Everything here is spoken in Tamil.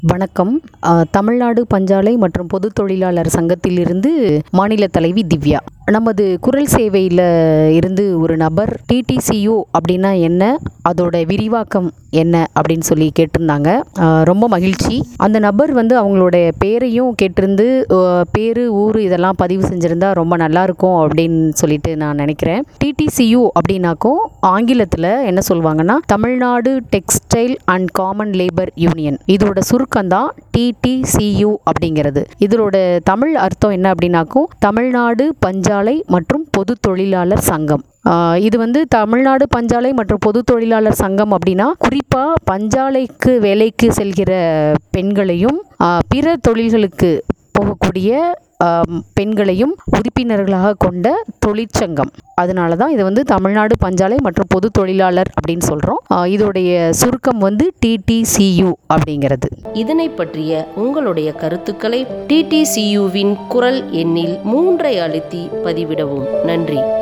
வணக்கம் அஹ், தமிழ்நாடு பஞ்சாலை மற்றும் பொது தொழிலாளர் சங்கத்திலிருந்து மாநில தலைவி திவ்யா நமது குரல் சேவையில் இருந்து ஒரு நபர் டிடிசியு அப்படின்னா என்ன அதோட விரிவாக்கம் என்ன அப்படின்னு சொல்லி கேட்டிருந்தாங்க அஹ், ரொம்ப மகிழ்ச்சி அந்த நபர் வந்து அவங்களோட பேரையும் கேட்டிருந்து அஹ், பேரு ஊர் இதெல்லாம் பதிவு செஞ்சுருந்தா ரொம்ப நல்லா இருக்கும் அப்படின்னு சொல்லிட்டு நான் நினைக்கிறேன் டிடிசியு அப்படின்னாக்கும் ஆங்கிலத்தில் என்ன சொல்லுவாங்கன்னா Tamil Nadu textile and common labour union இதோட சுருக்கம் தான் டிடிசியு அப்படிங்கிறது இதோட தமிழ் அர்த்தம் என்ன அப்படின்னாக்கும் தமிழ்நாடு பஞ்சாலை மற்றும் பொது தொழிலாளர் சங்கம் ஆஹ் இது வந்து தமிழ்நாடு பஞ்சாலை மற்றும் பொது தொழிலாளர் சங்கம் அப்படின்னா குறிப்பாக பஞ்சாலைக்கு வேலைக்கு செல்கிற பெண்களையும் ஆஹ் பிற தொழில்களுக்கு போகக்கூடிய ஆம், பெண்களையும் உறுப்பினர்களாக கொண்ட தொழிற்சங்கம் அதனால தான் இது வந்து தமிழ்நாடு பஞ்சாலை மற்றும் பொது தொழிலாளர் அப்படின்னு சொல்கிறோம் இதோடைய சுருக்கம் வந்து டிடிசியு அப்படிங்கிறது இதனை பற்றிய உங்களுடைய கருத்துக்களை டிடிசியுவின் குரல் எண்ணில் மூன்றை அழுத்தி பதிவிடவும் நன்றி